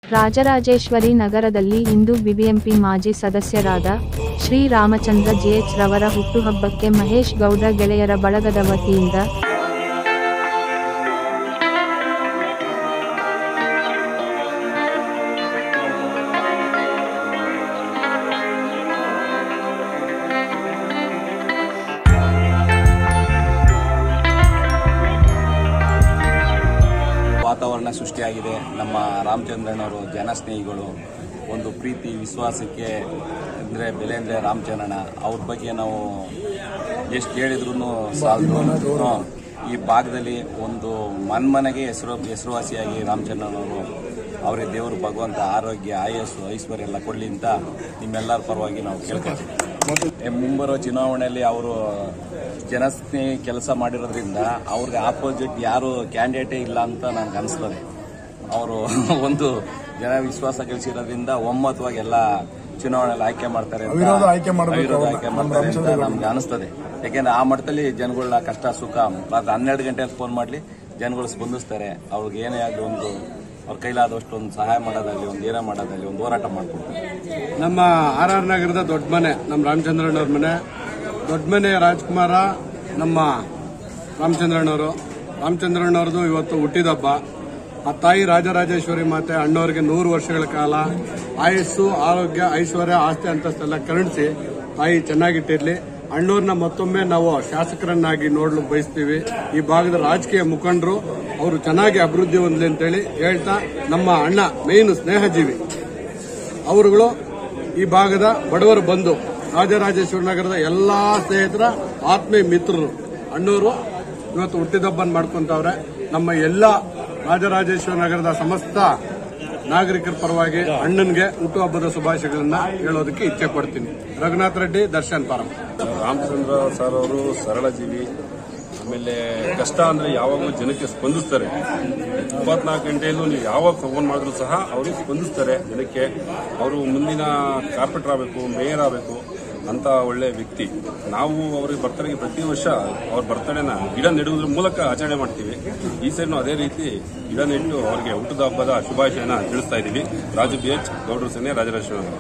ರಾಜರಾಜೇಶ್ವರಿ ನಗರದಲ್ಲಿ ಇಂದು ಬಿಬಿಎಂಪಿ ಮಾಜಿ ಸದಸ್ಯರಾದ ಶ್ರೀ ರಾಮಚಂದ್ರ ಜೆಎಚ್ ರವರ ಹುಟ್ಟುಹಬ್ಬಕ್ಕೆ ಮಹೇಶ್ ಗೌಡ್ರ ಗೆಳೆಯರ ಬಳಗದ ವತಿಯಿಂದ ವಾತಾವರಣ ಸೃಷ್ಟಿಯಾಗಿದೆ ನಮ್ಮ ರಾಮಚಂದ್ರನವರು ಜನಸ್ನೇಹಿಗಳು ಒಂದು ಪ್ರೀತಿ ವಿಶ್ವಾಸಕ್ಕೆ ಅಂದರೆ ಬೆಲೆ ಅಂದರೆ ರಾಮಚಂದ್ರನ ಅವ್ರ ಬಗ್ಗೆ ನಾವು ಎಷ್ಟು ಹೇಳಿದ್ರು ಸಾಲದು ಹ್ಮ್. ಈ ಭಾಗದಲ್ಲಿ ಒಂದು ಮನ್ಮನೆಗೆ ಹೆಸರು ಹೆಸರುವಾಸಿಯಾಗಿ ರಾಮಚಂದ್ರನವರು ಅವರೇ ದೇವರು ಭಗವಂತ ಆರೋಗ್ಯ ಆಯಸ್ಸು ಐಶ್ವರ್ಯ ಎಲ್ಲ ಕೊಡಲಿ ಅಂತ ನಿಮ್ಮೆಲ್ಲರ ಪರವಾಗಿ ನಾವು ಕೇಳ್ಕೊತೀವಿ ಏ, ಮುಂಬರುವ ಚುನಾವಣೆಯಲ್ಲಿ ಅವರು ಜನಸ್ನೇಹಿ ಕೆಲಸ ಮಾಡಿರೋದ್ರಿಂದ ಅವ್ರಿಗೆ ಆಪೋಸಿಟ್ ಯಾರು ಕ್ಯಾಂಡಿಡೇಟೇ ಇಲ್ಲ ಅಂತ ನನಗೆ ಅನಿಸ್ತದೆ ಅವರು ಒಂದು ಜನ ವಿಶ್ವಾಸ ಗಳಿಸಿರೋದ್ರಿಂದ ಒಮ್ಮತವಾಗಿ ಎಲ್ಲ ಚುನಾವಣೆಯಲ್ಲಿ ಆಯ್ಕೆ ಮಾಡ್ತಾರೆ ಅಂತ- ಅವಿರೋಧ ಆಯ್ಕೆ ಮಾಡ್ಬೇಕು ಅವಿರೋಧ ಅವ್ರನ್ನ. ಆಯ್ಕೆ ನಮ್ಮ ಮಾಡ್ತಾರೆ ಅಂತ ರಾಮಚಂದ್ರ ನಮ್ಗೆ ಅನಿಸ್ತದೆ ಯಾಕೆಂದ್ರೆ ಆ ಮಟ್ಟದಲ್ಲಿ ಜನಗಳ ಕಷ್ಟ ಸುಖ ರಾತ್ರಿ ಹನ್ನೆರಡು ಗಂಟೆಗೆ ಫೋನ್ ಮಾಡಲಿ ಜನಗಳು ಸ್ಪಂದಿಸ್ತಾರೆ ಅವ್ರಿಗೆ ಏನೇ ಆಗಲಿ ಒಂದು ಅವ್ರ ಕೈಲಾದಷ್ಟು ಒಂದು ಸಹಾಯ ಮಾಡೋದಾಗಲಿ ಒಂದು ಏನೇ ಮಾಡೋದಾಗಲಿ ಒಂದು ಹೋರಾಟ ಮಾಡ್ಕೊಡ್ತಾರೆ ನಮ್ಮ ಆರ್ ಆರ್ ನಗರದ ದೊಡ್ಡ ಮನೆ ನಮ್ಮ ರಾಮಚಂದ್ರಣ್ಣವ್ರ ಮನೆ ದೊಡ್ಡ ಮನೆ ರಾಜ್ಕುಮಾರ ನಮ್ಮ ರಾಮಚಂದ್ರಣ್ಣವರು ರಾಮಚಂದ್ರಣ್ಣವ್ರದ್ದು ಇವತ್ತು ಹುಟ್ಟಿದಬ್ಬ ಆ ತಾಯಿ ರಾಜರಾಜೇಶ್ವರಿ ಮಾತೆ ಅಣ್ಣವ್ರಿಗೆ ನೂರು ವರ್ಷಗಳ ಕಾಲ ಆಯಸ್ಸು ಆರೋಗ್ಯ ಐಶ್ವರ್ಯ ಆಸ್ತಿ ಅಂತಸ್ತೆಲ್ಲ ಕರುಣಿಸಿ ತಾಯಿ ಚೆನ್ನಾಗಿಟ್ಟಿರ್ಲಿ ಅಣ್ಣವ್ರನ್ನ ಮತ್ತೊಮ್ಮೆ ನಾವು ಶಾಸಕರನ್ನಾಗಿ ನೋಡಲು ಬಯಸ್ತೀವಿ ಈ ಭಾಗದ ರಾಜಕೀಯ ಮುಖಂಡರು ಅವರು ಚೆನ್ನಾಗಿ ಅಭಿವೃದ್ಧಿ ಹೊಂದಲಿ ಅಂತೇಳಿ ಹೇಳ್ತಾ ನಮ್ಮ ಅಣ್ಣ ಮೇಯ್ನು ಸ್ನೇಹಜೀವಿ ಅವರುಗಳು ಈ ಭಾಗದ ಬಡವರ ಬಂಧು ರಾಜರಾಜೇಶ್ವರ ನಗರದ ಎಲ್ಲಾ ಸ್ನೇಹಿತರ ಆತ್ಮೀಯ ಮಿತ್ರರು ಅಣ್ಣೂರು ಇವತ್ತು ಹುಟ್ಟಿದಬ್ಬನ್ ಮಾಡ್ಕೊಂತವ್ರೆ ನಮ್ಮ ಎಲ್ಲ ರಾಜರಾಜೇಶ್ವರ ನಗರದ ಸಮಸ್ತ ನಾಗರಿಕರ ಪರವಾಗಿ ಅಣ್ಣನ್ಗೆ ಹುಟ್ಟುಹಬ್ಬದ ಶುಭಾಶಯಗಳನ್ನ ಹೇಳೋದಕ್ಕೆ ಇಚ್ಛೆ ಪಡ್ತೀನಿ ರಘುನಾಥ್ ರೆಡ್ಡಿ ದರ್ಶನ್ ಪಾರಂ ರಾಮಚಂದ್ರ ಸರ್ ಅವರು ಸರಳ ಜೀವಿ ಆಮೇಲೆ ಕಷ್ಟ ಅಂದ್ರೆ ಯಾವಾಗಲೂ ಜನಕ್ಕೆ ಸ್ಪಂದಿಸ್ತಾರೆ ಇಪ್ಪತ್ನಾಲ್ಕು ಗಂಟೆಯಲ್ಲೂ ನೀವು ಯಾವಾಗ ಫೋನ್ ಮಾಡಿದ್ರು ಸಹ ಅವರು ಸ್ಪಂದಿಸ್ತಾರೆ ಜನಕ್ಕೆ ಅವರು ಮುಂದಿನ ಕಾರ್ಪೊರೇಟರ್ ಆಗಬೇಕು ಮೇಯರ್ ಆಗಬೇಕು ಅಂತ ಒಳ್ಳೆ ವ್ಯಕ್ತಿ ನಾವು ಅವ್ರಿಗೆ ಬರ್ತಡೆಗೆ ಪ್ರತಿ ವರ್ಷ ಅವ್ರ ಬರ್ತಡೆನ ಗಿಡ ನೆಡುವುದ್ರ ಮೂಲಕ ಆಚರಣೆ ಮಾಡ್ತೀವಿ ಈ ಸರಿನೂ ಅದೇ ರೀತಿ ಗಿಡ ನೆಟ್ಟು ಅವರಿಗೆ ಹುಟ್ಟದ ಹಬ್ಬದ ಶುಭಾಶಯನ ತಿಳಿಸ್ತಾ ಇದ್ದೀವಿ ರಾಜು ಬಿ ಎಚ್ ಗೌಡ್ರ ಸೇನೆ ರಾಜರಾಜೇಶ್ವರ